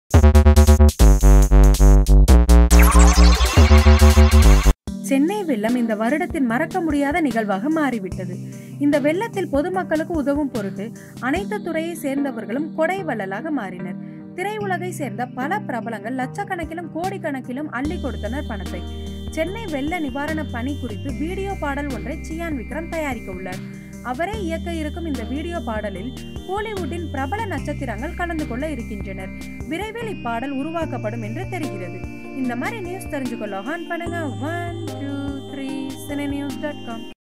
சென்னை வெள்ளம் இந்த வருடத்தின் மறக்க முடியாத நிகழ்வாக மாறிவிட்டது இந்த வெள்ளத்தில் பொதுமக்களுக்கு உதவும் பொருட்டு அனைத்து துறையை சேர்ந்தவர்களும் கொடை வள்ளலாக மாறினர் திரையுலகை சேர்ந்த பல பிரபலங்கள் லட்சக்கணக்கிலும் கோடிக்கணக்கிலும் அள்ளி கொடுத்தனர் பணத்தை சென்னை வெள்ள நிவாரண பணி குறித்து வீடியோ பாடல் ஒன்றை சியான் விக்ரம் தயாரிக்க உள்ளார் அவரே இயக்க இருக்கும் இந்த வீடியோ பாடலில் கோலிவுட்டின் பிரபல நட்சத்திரங்கள் கலந்து கொள்ள இருக்கின்றனர் விரைவில் இப்பாடல் உருவாக்கப்படும் என்று தெரிகிறது இந்த மாதிரி நியூஸ் தெரிஞ்சுக்கொள்ள ஆன் பண்ணுங்க one two three cine news dot com